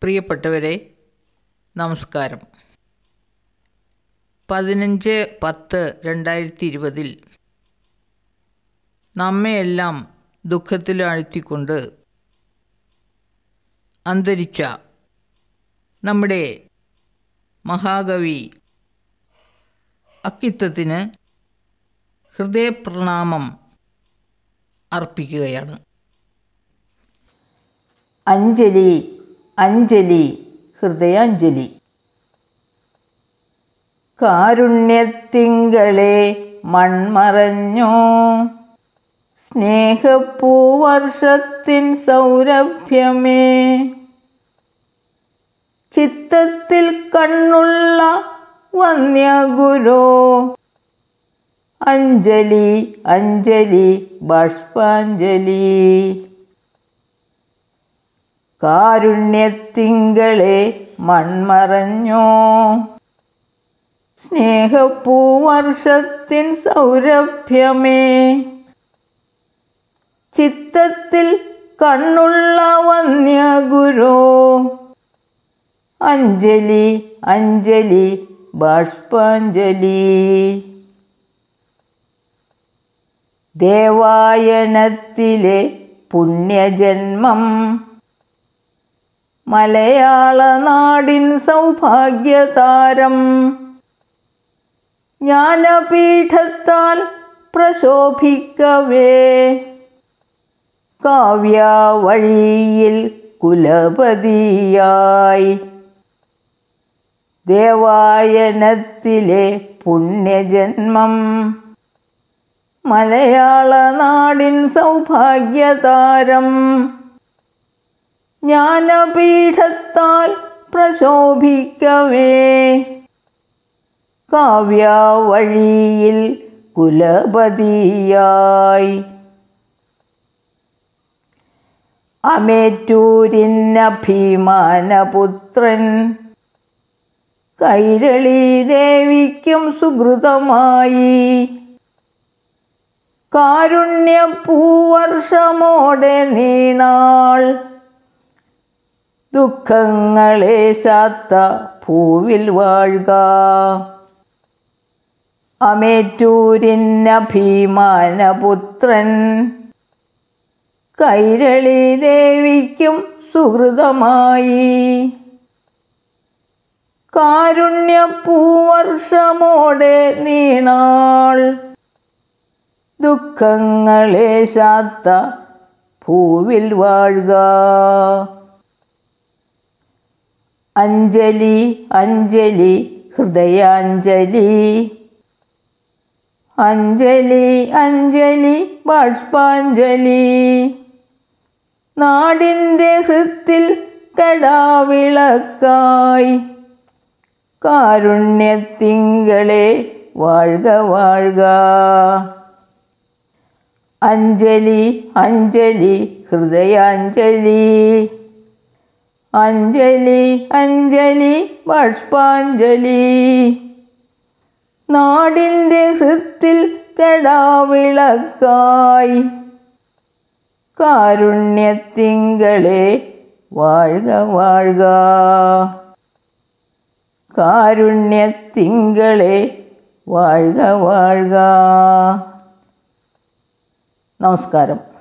പ്രിയപ്പെട്ടവരെ നമസ്കാരം പതിനഞ്ച് പത്ത് രണ്ടായിരത്തി ഇരുപതിൽ നമ്മെയെല്ലാം ദുഃഖത്തിലാഴ്ത്തിക്കൊണ്ട് അന്തരിച്ച നമ്മുടെ മഹാകവി അക്കിത്തത്തിന് ഹൃദയപ്രണാമം അർപ്പിക്കുകയാണ് അഞ്ജലി അഞ്ജലി ഹൃദയാഞ്ജലി കാരുണ്യത്തിങ്കളെ മൺമറഞ്ഞോ സ്നേഹപ്പൂവർഷത്തിൻ സൗരഭ്യമേ ചിത്തത്തിൽ കണ്ണുള്ള വന്യഗുരോ അഞ്ജലി അഞ്ജലി ബാഷ്പാഞ്ജലി കാരുണ്യത്തിങ്കളെ മൺമറഞ്ഞോ സ്നേഹപ്പൂവർഷത്തിൻ സൗരഭ്യമേ ചിത്തത്തിൽ കണ്ണുള്ള വന്യഗുരോ അഞ്ജലി അഞ്ജലി ബാഷ്പാഞ്ജലി ദേവായനത്തിലെ പുണ്യജന്മം മലയാള നാടിൻ സൗഭാഗ്യതാരം ജ്ഞാനപീഠത്താൽ പ്രശോഭിക്കവേ കാവ്യവഴിയിൽ കുലപതിയായി ദേവായനത്തിലെ പുണ്യജന്മം മലയാള നാടിൻ സൗഭാഗ്യതാരം ജ്ഞാനപീഠത്താൽ പ്രശോഭിക്കവേ കാവ്യവഴിയിൽ കുലപതിയായി അമേറ്റൂരിന്നഭിമാനപുത്രൻ കൈരളി ദേവിക്കും സുഹൃതമായി കാരുണ്യപൂവർഷമോടെ നീണാൾ ദുഃഖങ്ങളെ ശാത്ത പൂവിൽ വാഴുക അമേറ്റൂരിന്നഭിമാനപുത്രൻ കൈരളി ദേവിക്കും സുഹൃതമായി കാരുണ്യപൂവർഷമോടെ നീണാൾ ദുഃഖങ്ങളെ ശാത്ത പൂവിൽ വാഴുക അഞ്ജലി അഞ്ജലി ഹൃദയാഞ്ജലി അഞ്ജലി അഞ്ജലി ബാഷ്പാഞ്ജലി നാടിൻ്റെ ഹൃത്തിൽ കടാവിളക്കായി കാരുണ്യത്തിങ്കളെ വാഴ്ക വാഴ്ക അഞ്ജലി അഞ്ജലി ഹൃദയാഞ്ജലി അഞ്ജലി അഞ്ജലി ബാഷ്പാഞ്ജലി നാടിൻ്റെ ഹൃത്തിൽ കടാവിളക്കായി കാരുണ്യത്തിങ്കളെ വാഴ്ക വാഴ്ക കാരുണ്യത്തിങ്കളെ വാഴ്ക വാഴ്ക നമസ്കാരം